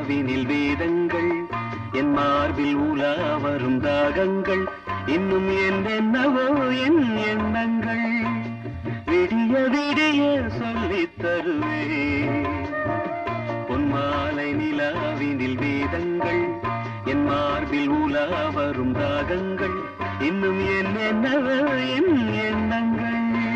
நிலாவினில் வேதங்கள் என் மார்பில் உலா வரும் தாகங்கள் இன்னும் என்னென்னவோ என் எண்ணங்கள் விடிய விடிய சொல்லித் தருவேன் பொன்மாலை நிலாவினில் வேதங்கள் என் மார்பில் உலா வரும் தாகங்கள் இன்னும் என்னென்னவோ என் எண்ணங்கள்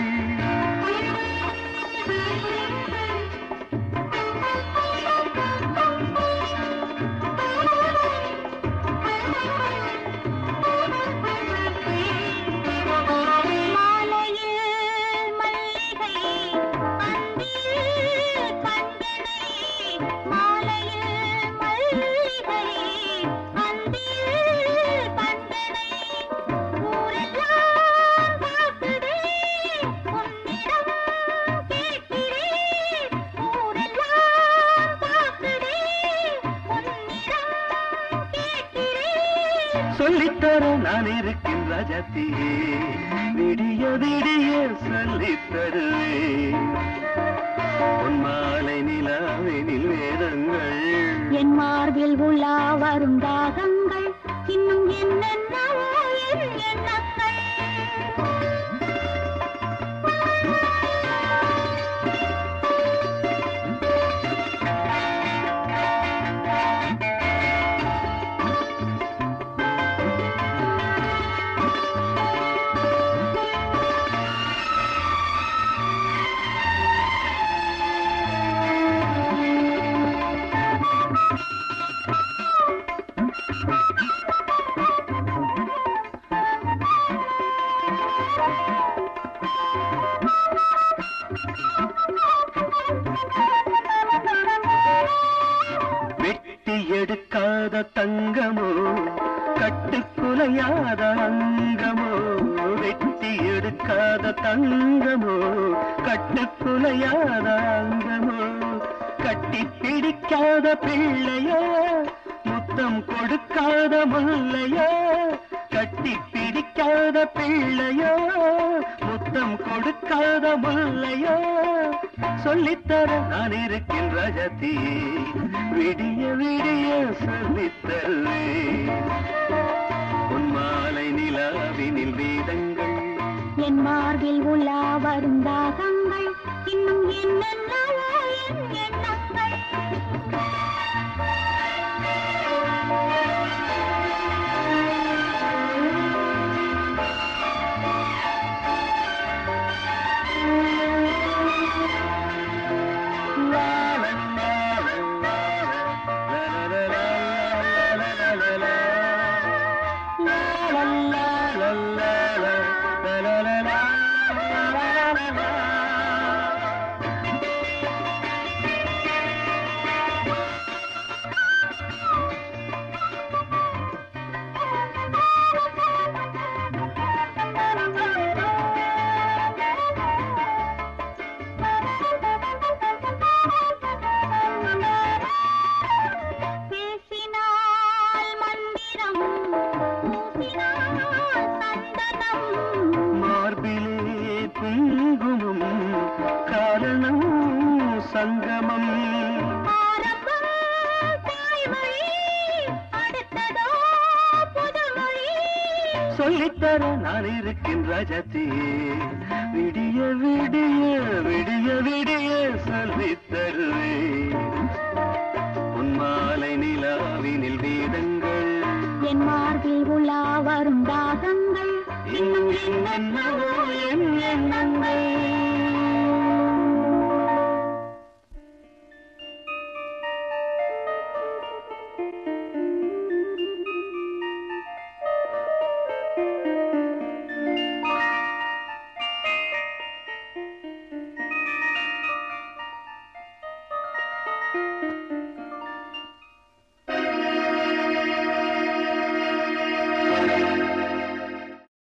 மாலையில் மல்லிகை அந்தியில் கண்டனை மாலையில் மல்லிகை அந்தியில் கண்டனை ஊரெல்லாம் பார்க்குதே உன்னிடம் கேட்கிறேன் ஊரெல்லாம் பார்க்குதே உன்னிடம் கேட்கிறேன் சொல்லித்தர நான் இருக்கின்ற ராஜாத்தியே விடிய விடிய சொல்லித் தருவேன் உன் மாலை நிலாவினில் வேதங்கள் என் மார்பில் உலா வரும் தாகங்கள் இன்னும் என்னென்னவோ என் எண்ணங்கள் வெட்டி எடுக்காத தங்கமோ கட்டுக்குலையாத அங்கமோ வெட்டி எடுக்காத தங்கமோ கட்டுக்குலையாத அங்கமோ கட்டி பிடிக்காத பிள்ளையோ முத்தம் கொடுக்காத முல்லையோ கட்டி பிடிக்காத பிள்ளையோ முத்தம் கொடுக்காத முல்லையோ சொல்லித்தர நான் இருக்கின்ற ஜதி விடிய விடிய சொல்லித்தருவேன் உன் மாலை நிலாவினில் வேதங்கள் என் மார்பில் உலா வரும் தாகங்கள் இன்னும் என்னென்னவோ என் எண்ணங்கள் பேசினால் மந்திரம் பூசினால் சந்தனம் மார்பிலே குங்குமம் காரணம் சங்கமம் ஆரம்பம் தாய்மொழி அடுத்ததோ புதுமொழி சொல்லித்தர நான் இருக்கின்ற ஜத்தியே விடிய விடிய விடிய விடிய சொல்லித் தருவேன் உன் மாலை நிலாவினில் வேதங்கள் என் மார்பில் உலா வரும் தாகங்கள் இன்னும் என்னென்னவோ